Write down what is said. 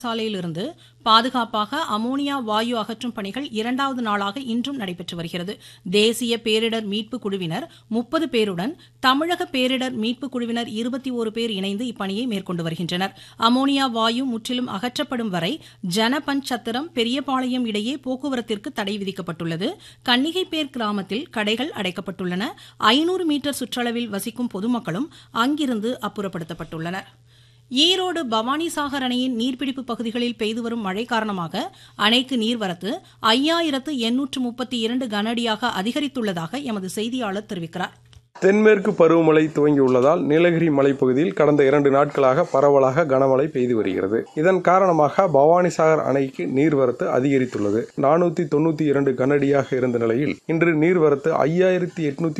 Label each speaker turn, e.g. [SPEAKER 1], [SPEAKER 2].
[SPEAKER 1] சாலையிலிருந்து பாதுகாப்பாக அமோனியா வாயு அகற்றும் பணிகள் இரண்டாவது நாளாக இன்றும் நடைபெற்று வருகிறது தேசிய பேரிடர் மீட்பு குழுவினர் முப்பது பேருடன் தமிழக பேரிடர் மீட்பு குழுவினர் இருபத்தி ஒரு பேர் இணைந்து இப்பணியை மேற்கொண்டு வருகின்றனர் அமோனியா வாயு முற்றிலும் அகற்றப்படும் வரை ஜனபஞ்ச் சத்திரம் பெரியபாளையம் இடையே போக்குவரத்திற்கு தடை விதிக்கப்பட்டுள்ளது கன்னிகைப்பேர் கிராமத்தில் கடைகள் அடைக்கப்பட்டுள்ளன ஐநூறு மீட்டர் சுற்றளவில் வசிக்கும் பொதுமக்களும் அங்கிருந்து அப்புறப்படுத்தப்பட்டுள்ளனர் ஈரோடு பவானிசாகர் அணையின் நீர்பிடிப்பு பகுதிகளில் பெய்து வரும் மழை காரணமாக அணைக்கு நீர்வரத்து ஐயாயிரத்து எண்ணூற்று முப்பத்தி இரண்டு கனஅடியாக அதிகரித்துள்ளதாக எமது செய்தியாளர் தெரிவிக்கிறார்
[SPEAKER 2] தென்மேற்கு பருவமழை துவங்கியுள்ளதால் நீலகிரி மலைப்பகுதியில் கடந்த இரண்டு நாட்களாக பரவலாக கனமழை பெய்து வருகிறது இதன் காரணமாக பவானிசாகர் அணைக்கு நீர்வரத்து அதிகரித்துள்ளது நானூத்தி தொண்ணூத்தி இரண்டு கனஅடியாக இருந்த நிலையில் இன்று நீர்வரத்து ஐயாயிரத்தி எட்நூத்தி